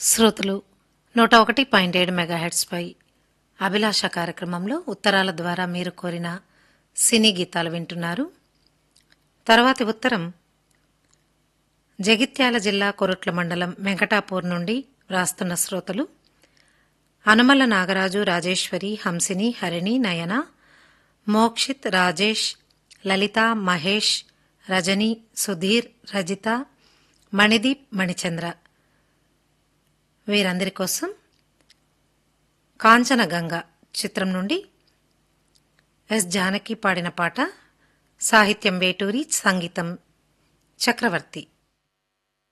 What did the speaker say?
శ్రోతలు నూట ఒకటి పాయింట్ ఏడు మెగాహెడ్స్పై అభిలాష కార్యక్రమంలో ఉత్తరాల ద్వారా మీరు కోరిన సినీ గీతాలు వింటున్నారు తర్వాతి ఉత్తరం జగిత్యాల జిల్లా కొరుట్ల మండలం వెంకటాపూర్ నుండి వ్రాస్తున్న శ్రోతలు అనుమల నాగరాజు రాజేశ్వరి హంసిని హరిణి నయన మోక్షిత్ రాజేష్ లలిత మహేష్ రజని సుధీర్ రజిత మణిదీప్ మణిచంద్ర వీరందరి కోసం కాంచనగంగ చిత్రం నుండి ఎస్ జానకి పాడిన పాట సాహిత్యం వేటూరి సంగీతం చక్రవర్తి